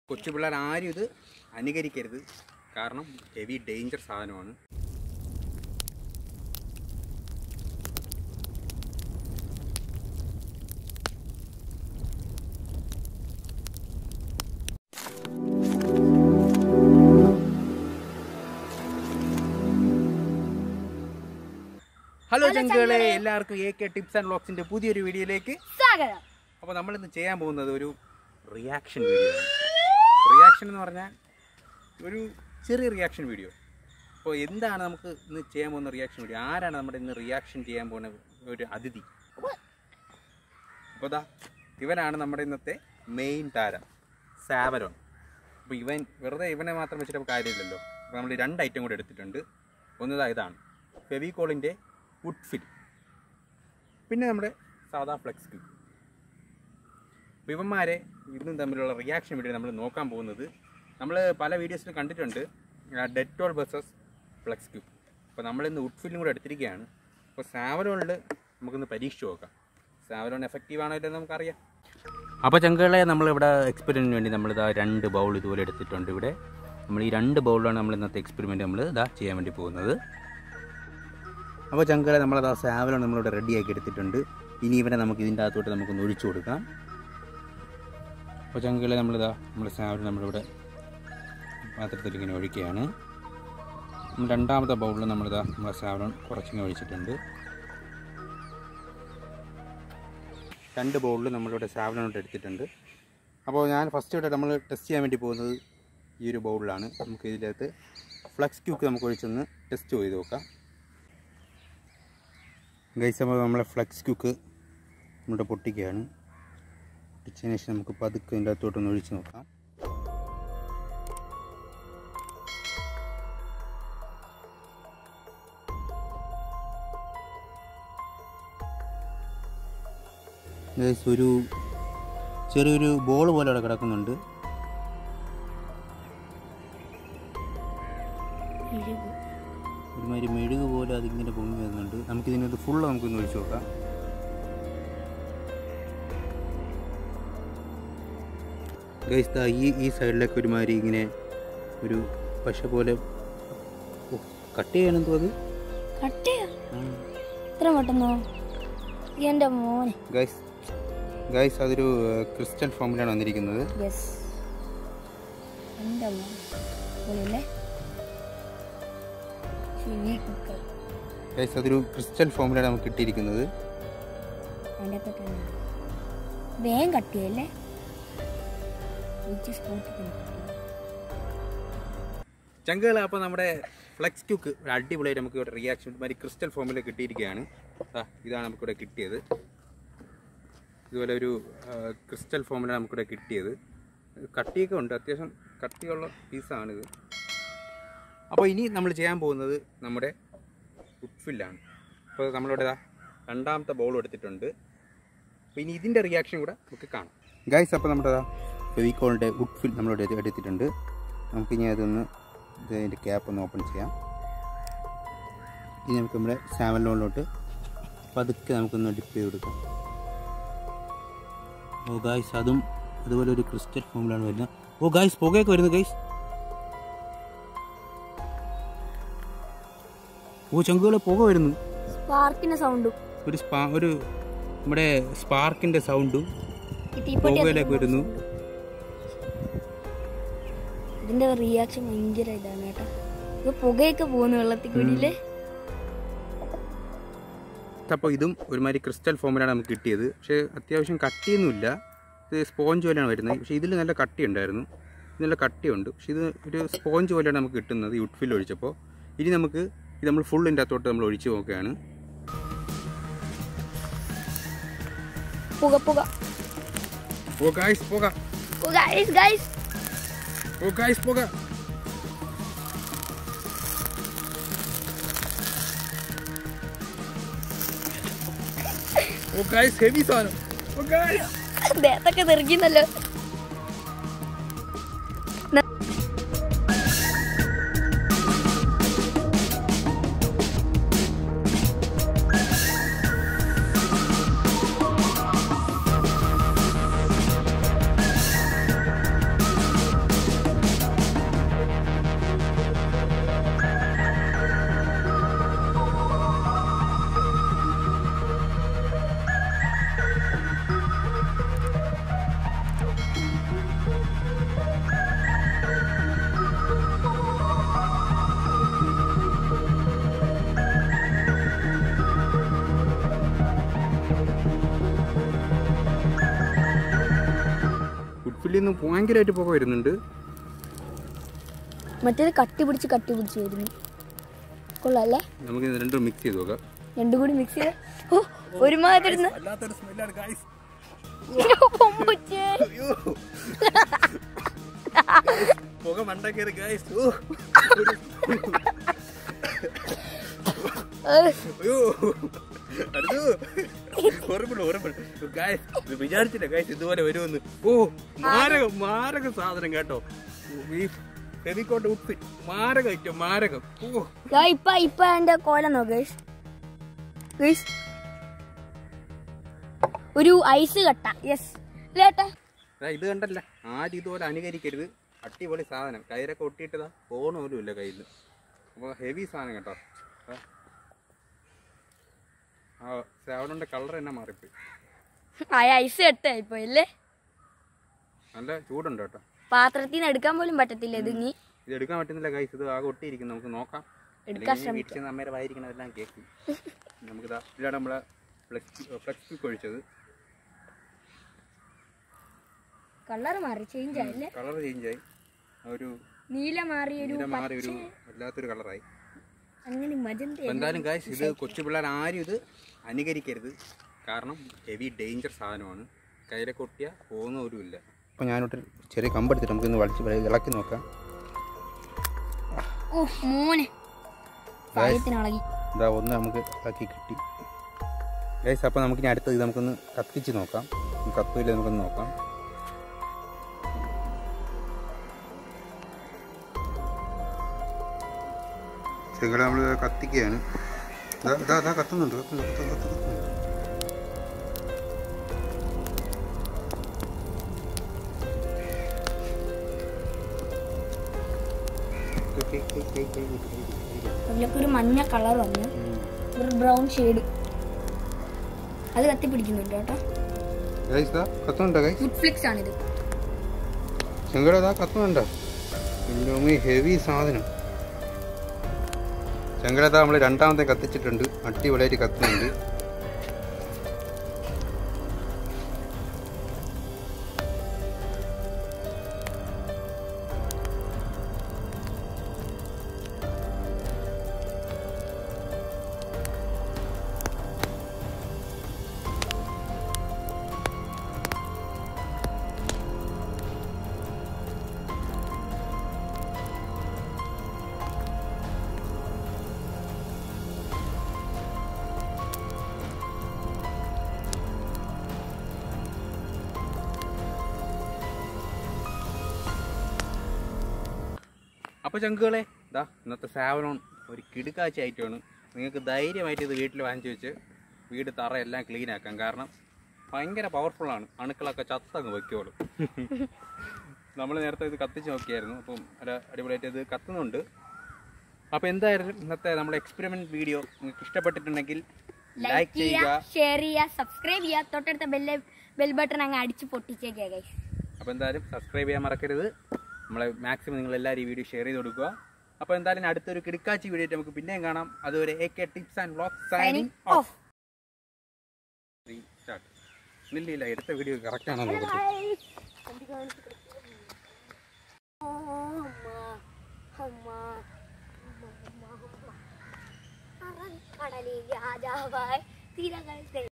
കൊച്ചു പിള്ളേർ ആരും ഇത് അനുകരിക്കരുത് കാരണം ഹെവി ഡേഞ്ചർ സാധനമാണ് ഹലോ ചങ്കുകളെ എല്ലാവർക്കും എ കെ ടിപ്സ് ആൻഡ് വ്ളോഗ്സിന്റെ പുതിയൊരു വീഡിയോയിലേക്ക് സ്വാഗതം അപ്പോൾ നമ്മളിന്ന് ചെയ്യാൻ പോകുന്നത് ഒരു റിയാക്ഷൻ വീഡിയോ ആണ് റിയാക്ഷൻ എന്ന് പറഞ്ഞാൽ ഒരു ചെറിയ റിയാക്ഷൻ വീഡിയോ അപ്പോൾ എന്താണ് നമുക്ക് ഇന്ന് ചെയ്യാൻ പോകുന്ന റിയാക്ഷൻ വീഡിയോ ആരാണ് നമ്മുടെ ഇന്ന് റിയാക്ഷൻ ചെയ്യാൻ പോകുന്ന ഒരു അതിഥി അപ്പോൾ ദാ ഇവനാണ് നമ്മുടെ ഇന്നത്തെ മെയിൻ താരം സാവരോൺ അപ്പോൾ ഇവൻ വെറുതെ ഇവനെ മാത്രം വെച്ചിട്ട് കാര്യമില്ലല്ലോ അപ്പോൾ നമ്മൾ രണ്ട് ഐറ്റം കൂടെ എടുത്തിട്ടുണ്ട് ഒന്നതാ ഇതാണ് ഫെവിക്കോളിൻ്റെ വുഡ് ഫിൽ പിന്നെ നമ്മുടെ സാധാ ഫ്ലെക്സ് ക്യൂബ് അപ്പോൾ ഇവന്മാരെ ഇന്നും തമ്മിലുള്ള റിയാക്ഷൻ വീഡിയോ നമ്മൾ നോക്കാൻ പോകുന്നത് നമ്മൾ പല വീഡിയോസിലും കണ്ടിട്ടുണ്ട് ഡെറ്റോൾ വേഴ്സസ് ഫ്ലെക്സ് ക്യൂബ് അപ്പോൾ നമ്മളിന്ന് വുഡ് ഫില്ലും കൂടെ എടുത്തിരിക്കുകയാണ് അപ്പോൾ സാവലോണിൽ നമുക്കൊന്ന് പരീക്ഷിച്ച് നോക്കാം സാവലോൺ എഫക്റ്റീവ് ആണോ ഇല്ലെന്ന് നമുക്കറിയാം അപ്പോൾ ചങ്കുകളെ നമ്മളിവിടെ എക്സ്പെരിമെൻറ്റിന് വേണ്ടി നമ്മളിതാ രണ്ട് ബൗൾ ഇതുപോലെ എടുത്തിട്ടുണ്ട് ഇവിടെ നമ്മൾ ഈ രണ്ട് ബൗളിലാണ് നമ്മൾ ഇന്നത്തെ എക്സ്പെരിമെൻറ്റ് നമ്മൾ ഇതാ ചെയ്യാൻ വേണ്ടി പോകുന്നത് അപ്പോൾ ചങ്കുകളെ നമ്മളതാ സാവലോൺ നമ്മളിവിടെ റെഡിയാക്കി എടുത്തിട്ടുണ്ട് ഇനി ഇവനെ നമുക്ക് ഇതിൻ്റെ അകത്തോട്ട് നമുക്കൊന്ന് ഒഴിച്ചു കൊടുക്കാം അപ്പോൾ ചങ്കുകളെ നമ്മളിതാ നമ്മുടെ സാവലോൺ നമ്മളിവിടെ പാത്രത്തിൽ ഇങ്ങനെ ഒഴിക്കുകയാണ് ഉം രണ്ടാമത്തെ ബൗളിൽ നമ്മളിതാ നമ്മുടെ സാവലോൺ കുറച്ചിങ്ങനെ ഒഴിച്ചിട്ടുണ്ട് രണ്ട് ബൗളിൽ നമ്മളിവിടെ സാവലോൺ എടുത്തിട്ടുണ്ട് അപ്പോൾ ഞാൻ ഫസ്റ്റ് ഇവിടെ നമ്മൾ ടെസ്റ്റ് ചെയ്യാൻ വേണ്ടി പോകുന്നത് ഈ ഒരു ബൗളിലാണ് നമുക്ക് ഇതിനകത്ത് ഫ്ലക്സ് ക്യൂക്ക് നമുക്ക് ഒഴിച്ചൊന്ന് ടെസ്റ്റ് ചെയ്ത് നോക്കാം ഗൈസ് അപ്പോൾ നമ്മളെ ഫ്ലക്സ് ക്യൂക്ക് നമ്മുടെ പൊട്ടിക്കുകയാണ് പൊട്ടിച്ചതിന് ശേഷം നമുക്ക് പതുക്കെ ഇതിൻ്റെ അകത്തോട്ടൊന്ന് ഒഴിച്ച് നോക്കാം ഗൈസ് ഒരു ചെറിയൊരു ബോൾ പോലെ അവിടെ കിടക്കുന്നുണ്ട് ഒരുമാതിരി മെഴുക് പോലെ അതിങ്ങനെ പൊങ്ങി വരുന്നുണ്ട് നമുക്കിതിനകത്ത് ഫുള്ള് നമുക്കൊന്ന് ഒഴിച്ചു നോക്കാം ഗൈസ് ദാ ഈ ഈ സൈഡിലേക്ക് ഒരുമാതിരി ഇങ്ങനെ ഒരു പശ പോലെ ഓ, കട്ട് ചെയ്യണമെന്ന് അത് കട്ടിയ ഇത്ര പെട്ടെന്നോ എന്റെ മോനെ ഗൈസ് ഗൈസ് അതൊരു ക്രിസ്റ്റൽ ഫോമിലാണ് വന്നിരിക്കുന്നത് യെസ് എന്റെ മോനെ പൊളിയല്ലേ ചെവി കുക്കർ ഗൈസ് അതൊരു ക്രിസ്റ്റൽ ഫോമിലാണ് നമുക്ക് കിട്ടിയിരിക്കുന്നത് അതിൻ്റെ അകത്തൊക്കെ ഉണ്ട്. വേഗം കട്ടിയല്ലേ ഉച്ച സ്പോട്ടിൽ ചങ്കുകൾ അപ്പോൾ നമ്മുടെ ഫ്ലെക്സ് ക്യൂക്ക് ഒരു അടിപൊളിയായിട്ട് നമുക്ക് ഇവിടെ റിയാക്ഷൻ മാതിരി ക്രിസ്റ്റൽ ഫോമിൽ കിട്ടിയിരിക്കുകയാണ് ആ ഇതാണ് നമുക്കിവിടെ കിട്ടിയത് ഇതുപോലെ ഒരു ആ, ക്രിസ്റ്റൽ ഫോമിലാണ് നമുക്കിവിടെ കിട്ടിയത് കട്ടിയൊക്കെ ഉണ്ട് അത്യാവശ്യം കട്ടിയുള്ള പീസാണിത് അപ്പോൾ ഇനി നമ്മൾ ചെയ്യാൻ പോകുന്നത് നമ്മുടെ ഉഡ്ഫില്ലാണ് അപ്പോൾ നമ്മളിവിടെ ദാ രണ്ടാമത്തെ ബോൾ എടുത്തിട്ടുണ്ട് അപ്പോൾ ഇനി ഇതിൻ്റെ റിയാക്ഷൻ കൂടെ നമുക്ക് കാണാം ഗൈസ് അപ്പോൾ നമ്മുടെ ഫെവിക്കോളിൻ്റെ ഉഡ്ഫിൽ നമ്മളിവിടെ എടു- എടുത്തിട്ടുണ്ട് നമുക്കിനി അതൊന്ന് ഇതിൻ്റെ ക്യാപ്പ് ഒന്ന് ഓപ്പൺ ചെയ്യാം ഇനി നമുക്ക് നമ്മുടെ സാവൻ ലോണിലോട്ട് പതുക്കെ നമുക്കൊന്ന് ഡിപ്പ് ചെയ്ത് കൊടുക്കാം ഓ ഗായ്സ് അതും അതുപോലെ ഒരു ക്രിസ്റ്റൽ ഫോമിലാണ് വരുന്നത് ഓ ഗായ്സ് പുകയൊക്കെ വരുന്നത് ഗൈസ് ഓ ചങ്കുകളെ പുക വരുന്നു സ്പാർക്കിന്റെ സൗണ്ടും ഒരു സ്പാ ഒരു നമ്മുടെ സ്പാർക്കിൻ്റെ സൗണ്ടും ഈ തീപ്പെട്ടി പുകയിലേക്ക് വരുന്നു ഇതിന്റെ റിയാക്ഷൻ ഭയങ്കര ഇതാണ് കേട്ടോ ഇത് പുകയൊക്കെ പോകുന്നു വെള്ളത്തിൽ കൂടിയില്ലേ അപ്പോൾ ഇതും ഒരുമാതിരി ക്രിസ്റ്റൽ ഫോമിലാണ് നമുക്ക് കിട്ടിയത് പക്ഷേ അത്യാവശ്യം കട്ടിയൊന്നുമില്ല ഇത് സ്പോഞ്ച് പോലെയാണ് വരുന്നത് പക്ഷേ ഇതിൽ നല്ല കട്ടി ഉണ്ടായിരുന്നു ഇത് നല്ല കട്ടിയുണ്ട് പക്ഷേ ഇത് ഒരു സ്പോഞ്ച് പോലെയാണ് നമുക്ക് കിട്ടുന്നത് ഈ ഉഡ്ഫിൽ ഒഴിച്ചപ്പോൾ ഇനി നമുക്ക് ഇത് നമ്മൾ ഫുള്ളിൻ്റെ അകത്തോട്ട് നമ്മൾ ഒഴിച്ച് നോക്കുകയാണ് പുക പുക ഓ ഗായ്സ് പോക ഗൈസ് ഗൈസ് ഓ ഗായ്സ് പോക ഓ ഗായ്സ് ഹെവി സാധനം ഓ ഗായ്സ് ദേഹത്തൊക്കെ തെറിക്കുന്നല്ലോ ഫില്ലിൽ നിന്ന് ഭയങ്കരമായിട്ട് പുക വരുന്നുണ്ട് മറ്റേത് കട്ടി പിടിച്ച് കട്ടി പിടിച്ച് വരുന്നു കൊള്ളാല്ലേ നമുക്ക് ഇത് രണ്ടും മിക്സ് ചെയ്ത് നോക്കാം രണ്ടും കൂടി മിക്സ് ചെയ്ത് ഓ ഒരുമാതിരി ഇരുന്ന് വല്ലാത്തൊരു സ്മെല്ലാണ് ഗായ്സ് പൊമ്പുച്ചേ. പുക മണ്ടക്കേറി ഗായ്സ് ഏഹ്. അയ്യോ അടുത്തു ഓർമ്മ ഓർമ്മ ഗായ്സ് ഇത് വിചാരിച്ചില്ല ഗായ്സ് ഇതുപോലെ വരുമെന്ന് ഓ മാരകം മാരക സാധനം കേട്ടോ ഈ ഫെവിക്കോട്ട് ഉപ്പ് മാരക ഐറ്റം മാരകം ഓ ദാ ഇപ്പൊ ഇപ്പൊ എന്റെ കോലം നോക്ക് ഗൈസ് ഗൈസ് ഒരു ഐസ് കട്ട യെസ് ലേട്ടാ ദാ ഇത് കണ്ടല്ല ആരും ഇതുപോലെ അനുകരിക്കരുത് അടിപൊളി സാധനം കയ്യിലൊക്കെ ഒട്ടിയിട്ടതാ ഫോൺ പോലും ഇല്ല കയ്യിൽ അപ്പോൾ ഹെവി സാധനം കേട്ടോ ദാ. ആ സാവണൻ്റെ കളർ തന്നെ മാറിപ്പോയി ആ ഐസ് കട്ട ഇപ്പൊ അല്ലേ നല്ല ചൂടുണ്ട് കേട്ടോ പാത്രത്തിൽ നിന്ന് എടുക്കാൻ പോലും പറ്റത്തില്ല ഇത് ഇനി ഇത് എടുക്കാൻ പറ്റുന്നില്ല കൈസ് ഇത് ആകെ ഒട്ടിയിരിക്കും നമുക്ക് നോക്കാം എടുക്കാൻ അല്ലെങ്കിൽ വീട്ടിൽ നിന്ന് അമ്മയുടെ വായിരിക്കണതെല്ലാം കേൾക്കും നമുക്കിതാ ഇതിലാണ് നമ്മളെ ഫ്ലെക്സ് ഫ്ലെക്സ് ഒഴിച്ചത് കളർ മാറി ചേഞ്ച് ആയില്ലേ കളർ ചേഞ്ചായി ഒരു നീല മാറി ഒരു നീല മാറി ഒരു വല്ലാത്തൊരു കളറായി അങ്ങനെ മജന്ത അപ്പോൾ എന്തായാലും ഗായ്സ് ഇത് കൊച്ചു പിള്ളേർ ആരും ഇത് അനുകരിക്കരുത് കാരണം ഹെവി ഡേഞ്ചർ സാധനമാണ് കയ്യിലൊക്കെ ഒട്ടിയാൽ പോകുന്ന പോലും ഇല്ല അപ്പോൾ ഞാനോട്ട് ചെറിയ കമ്പെടുത്തിട്ട് നമുക്കിന്ന് വലിച്ച് ഇളക്കി നോക്കാം ഓ മോനെ ഭാഗ്യത്തിനിളകി ഇതാ ഒന്ന് നമുക്ക് ഇളക്കി കിട്ടി ഗൈസ് അപ്പോൾ നമുക്കിനി അടുത്തത് ഇത് നമുക്കൊന്ന് കത്തിച്ച് നോക്കാം കത്തില്ല നമുക്കൊന്ന് നോക്കാം ചെങ്ങളെ നമ്മൾ കത്തിക്കുകയാണ് ഇതാ ഇതാ ഇതാ കത്തുന്നുണ്ട് കത്തുന്നുണ്ട് കത്തുന്നു കത്തുന്നു കത്തുന്നു അതിലൊക്കെ ഒരു മഞ്ഞ കളർ വന്ന് ഒരു ബ്രൗൺ ഷെയ്ഡ് അത് കത്തി പിടിക്കുന്നുണ്ട് കേട്ടോ ഗൈസ് ഇതാ കത്തുന്നുണ്ടോ ഗൈസ് ഫുഡ് ഫ്ലിക്സ് ആണിത് ചെങ്കട ഇതാ കത്തുന്നുണ്ടോ ഇന്നോമി ഹെവി സാധനം ചെങ്കട നമ്മൾ രണ്ടാമത്തെ കത്തിച്ചിട്ടുണ്ട് അടിപൊളിയായിട്ട് കത്തുന്നുണ്ട് അപ്പോൾ ചങ്കുകളെ ഇതാ ഇന്നത്തെ സാവലോൺ ഒരു കിടുക്കാച്ച ഐറ്റമാണ് നിങ്ങൾക്ക് ധൈര്യമായിട്ട് ഇത് വീട്ടിൽ വാങ്ങിച്ചു വെച്ച് വീട് തറയെല്ലാം ക്ലീൻ ആക്കാം കാരണം ഭയങ്കര പവർഫുള്ളാണ് അണുക്കളൊക്കെ ചത്തങ്ങ് വയ്ക്കോളും നമ്മൾ നേരത്തെ ഇത് കത്തിച്ച് നോക്കിയായിരുന്നു അപ്പം ഒരു അടിപൊളിയായിട്ട് ഇത് കത്തുന്നുണ്ട് അപ്പോൾ എന്തായാലും ഇന്നത്തെ നമ്മുടെ എക്സ്പെരിമെൻറ്റ് വീഡിയോ നിങ്ങൾക്ക് ഇഷ്ടപ്പെട്ടിട്ടുണ്ടെങ്കിൽ ലൈക്ക് ലൈക്ക് ചെയ്യുക ചെയ്യുക ഷെയർ ചെയ്യുക സബ്സ്ക്രൈബ് ചെയ്യുക തൊട്ടടുത്ത ബെല്ല് ബെൽ ബട്ടൺ അങ്ങ് അടിച്ച് പൊട്ടിച്ചേക്കുക ഗൈസ് അപ്പോൾ എന്തായാലും സബ്സ്ക്രൈബ് ചെയ്യാൻ മറക്കരുത് നമ്മളെ മാക്സിമം നിങ്ങൾ എല്ലാവരും ഈ വീഡിയോ ഷെയർ ചെയ്ത് കൊടുക്കുക അപ്പോൾ എന്തായാലും അടുത്തൊരു കിടക്കാച്ചി വീഡിയോ ആയിട്ട് നമുക്ക് പിന്നെയും കാണാം അതുവരെ A K tips and vlog signing off start ഇല്ല ഇല്ല എടുത്ത വീഡിയോ കറക്റ്റ് ആണോ നോക്കട്ടെ കടലിൽ രാജാവായി തിരകൾ